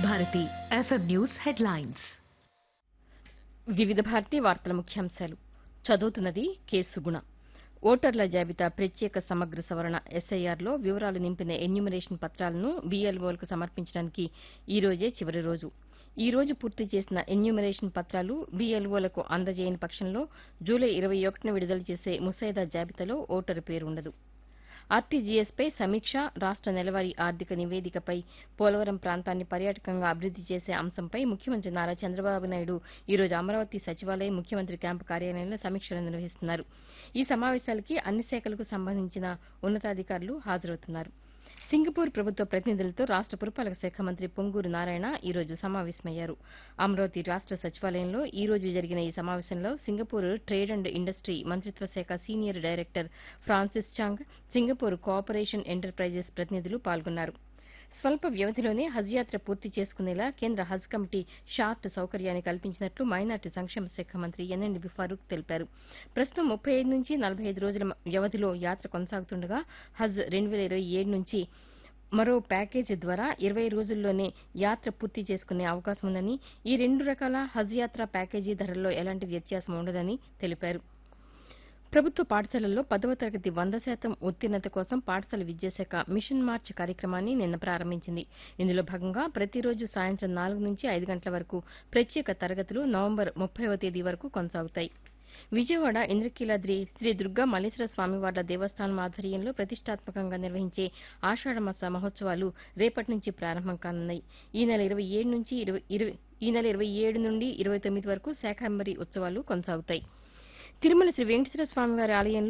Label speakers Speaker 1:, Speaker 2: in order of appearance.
Speaker 1: Bharati FM news headlines
Speaker 2: వివిధ భారతి వార్తల ముఖ్యాంశాలు చదువుతున్నది కె సుగుణ ఓటర్ల జాబితా ప్రత్యేక సమగ్ర సవరణ ఎస్ఐఆర్లో వివరాలు నింపిన ఎన్యూమరేషన్ పత్రాలను బీఎల్ఓలకు సమర్పించడానికి ఈ రోజే చివరి రోజు ఈ రోజు పూర్తి చేసిన ఎన్యూమరేషన్ పత్రాలు బీఎల్ఓలకు అందజేయని పక్షంలో జూలై ఇరవై ఒకటిన విడుదల చేసే ముసాయిదా జాబితాలో ఓటరు పేరు ఉండదు ఆర్టీజీఎస్పై సమీక్ష రాష్ట నెలవారీ ఆర్థిక నివేదికపై పోలవరం ప్రాంతాన్ని పర్యాటకంగా అభివృద్ది చేసే అంశంపై ముఖ్యమంత్రి నారా చంద్రబాబు నాయుడు ఈ రోజు అమరావతి సచివాలయం ముఖ్యమంత్రి క్యాంపు కార్యాలయంలో సమీక్షలు నిర్వహిస్తున్నారు ఈ సమావేశాలకి అన్ని శాఖలకు సంబంధించిన ఉన్నతాధికారులు హాజరవుతున్నారు సింగపూర్ ప్రభుత్వ ప్రతినిధులతో రాష్ట పురపాలక శాఖ మంత్రి పొంగూరు నారాయణ ఈ రోజు సమావేశమయ్యారు అమరావతి రాష్ట సచివాలయంలో ఈ రోజు జరిగిన ఈ సమావేశంలో సింగపూర్ ట్రేడ్ అండ్ ఇండస్ట్రీ మంత్రిత్వ శాఖ senior director Francis Chang Singapore cooperation enterprises ప్రతినిధులు పాల్గొన్నారు స్వల్ప వ్యవధిలోనే హజ్ యాత్ర పూర్తి చేసుకునేలా కేంద్ర హజ్ కమిటీ షార్ట్ సౌకర్యాన్ని కల్పించినట్లు మైనార్టీ సంక్షేమ శాఖ మంత్రి ఎన్ఎండి ఫారూక్ తెలిపారు ప్రస్తుతం ముప్పై ఐదు నుంచి నలభై ఐదు రోజుల వ్యవధిలో యాత్ర కొనసాగుతుండగా హజ్ రెండు వేల ఇరవై ఏడు నుంచి మరో ప్యాకేజీ ద్వారా ఇరవై రోజుల్లోనే యాత్ర పూర్తి చేసుకునే అవకాశం ఉందని ఈ రెండు రకాల హజ్ యాత్ర ప్యాకేజీ ధరల్లో ఎలాంటి వ్యత్యాసం ఉండదని తెలిపారు ప్రభుత్వ పాఠశాలల్లో పదవ తరగతి వంద శాతం ఉత్తీర్ణత కోసం పాఠశాల విద్యాశాఖ మిషన్ మార్చ్ కార్యక్రమాన్ని నిన్న ప్రారంభించింది ఇందులో భాగంగా ప్రతిరోజు సాయంత్రం నాలుగు నుంచి ఐదు గంటల వరకు ప్రత్యేక తరగతులు నవంబర్ ముప్పైవ తేదీ వరకు కొనసాగుతాయి విజయవాడ ఇంద్రకీలాద్రి శ్రీ దుర్గా మల్లేశ్వర స్వామివార్ల దేవస్థానం ఆధ్వర్యంలో ప్రతిష్టాత్మకంగా నిర్వహించే ఆషాఢమాస మహోత్సవాలు రేపటి నుంచి ప్రారంభం కానున్నాయి ఈ నెల ఇరవై ఏడు నుంచి ఇరవై ఇరవై ఈ నెల ఇరవై ఏడు నుండి ఇరవై తొమ్మిది వరకు శాకాంబరి ఉత్సవాలు కొనసాగుతాయి తిరుమల శ్రీ వెంకటేశ్వర స్వామివారి ఆలయంలో